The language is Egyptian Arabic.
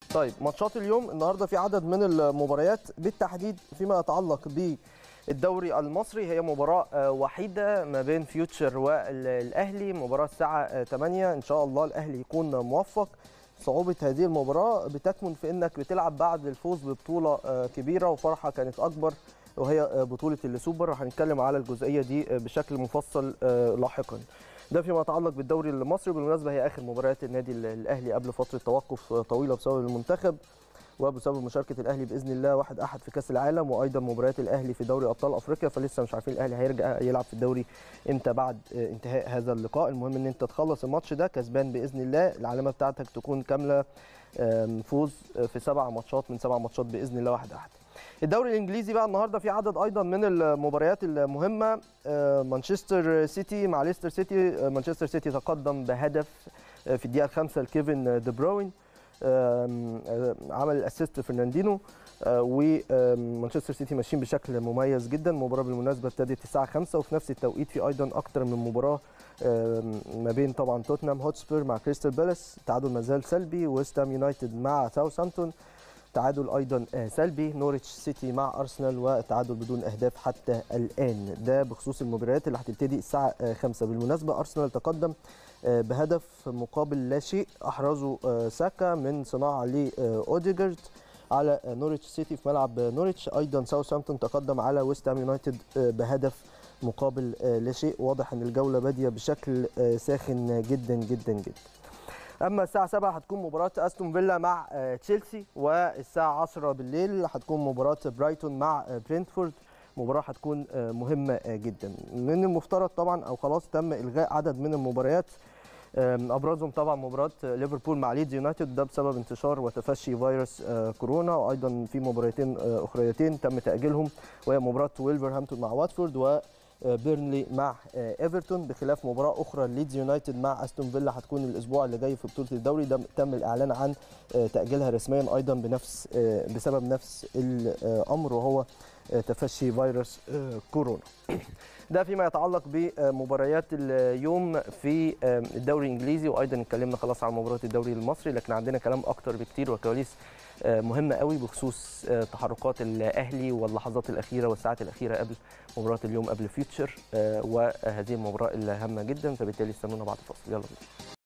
طيب ماتشات اليوم النهارده في عدد من المباريات بالتحديد فيما يتعلق بالدوري المصري هي مباراه آه، وحيده ما بين فيوتشر والاهلي مباراه الساعه 8 ان شاء الله الاهلي يكون موفق صعوبة هذه المباراة بتكمن في انك بتلعب بعد الفوز ببطولة آه، كبيرة وفرحة كانت اكبر وهي آه، بطولة السوبر هنتكلم على الجزئية دي آه، بشكل مفصل آه، لاحقا ده فيما يتعلق بالدوري المصري بالمناسبة هي اخر مباريات النادي الاهلي قبل فترة توقف آه، طويلة بسبب المنتخب وبسبب مشاركه الاهلي باذن الله واحد احد في كاس العالم وايضا مباريات الاهلي في دوري ابطال افريقيا فلسه مش عارفين الاهلي هيرجع يلعب في الدوري امتى بعد آه، انتهاء هذا اللقاء المهم ان انت تخلص الماتش ده كسبان باذن الله العلامه بتاعتك تكون كامله آم، فوز آه، في سبع ماتشات من سبع ماتشات باذن الله واحد احد الدوري الانجليزي بقى النهارده في عدد ايضا من المباريات المهمه آه، مانشستر سيتي مع ليستر سيتي آه، مانشستر سيتي تقدم بهدف آه، في الدقيقه الخامسه لكيفن دي بروين آم، آه، عمل الاسيست فرناندينو آه، ومانشستر سيتي ماشيين بشكل مميز جدا المباراه بالمناسبه ابتدت الساعه 5 وفي نفس التوقيت في ايضا اكتر من مباراه آم، ما بين طبعا توتنهام هوتسبير مع كريستال بالاس تعادل ما زال سلبي ويست هام يونايتد مع ساوثهامبتون تعادل ايضا آه، سلبي نوريتش سيتي مع ارسنال وتعادل بدون اهداف حتى الان ده بخصوص المباريات اللي هتبتدي الساعه آه، 5 بالمناسبه ارسنال تقدم آه، بهدف مقابل لا شيء احرزه آه، ساكا من صناعه لاوديجارد على آه، نوريتش سيتي في ملعب آه، نوريتش ايضا ساوثهامبتون تقدم على ويست هام يونايتد آه، بهدف مقابل آه، لا شيء واضح ان الجوله باديه بشكل آه، ساخن جدا جدا جدا اما الساعه 7 هتكون مباراه استون فيلا مع آه، تشيلسي والساعه 10 بالليل هتكون مباراه برايتون مع آه، برينتفورد مباراه هتكون آه، مهمه آه، جدا من المفترض طبعا او خلاص تم الغاء عدد من المباريات آم، ابرزهم طبعا مباراه ليفربول مع ليدز يونايتد ده بسبب انتشار وتفشي فيروس آه، كورونا وايضا في مباراتين آه، اخريتين تم تاجيلهم وهي مباراه ويلفرهامبتون مع واتفورد و آه، بيرنلي مع آه، ايفرتون بخلاف مباراه اخرى ليدز يونايتد مع استون فيلا هتكون الاسبوع اللي جاي في بطوله الدوري ده تم الاعلان عن آه، تاجيلها رسميا ايضا بنفس آه، بسبب نفس الامر وهو آه، تفشي فيروس آه، كورونا ده فيما يتعلق بمباريات اليوم في آه، الدوري الانجليزي وايضا اتكلمنا خلاص عن مباراه الدوري المصري لكن عندنا كلام اكتر بكتير وكواليس آه، مهمه قوي بخصوص آه، تحركات الاهلي واللحظات الاخيره والساعات الاخيره قبل مباراه اليوم قبل فيوتشر آه، وهذه المباراه الهامه جدا فبالتالي استنونا بعد الفاصل يلا بينا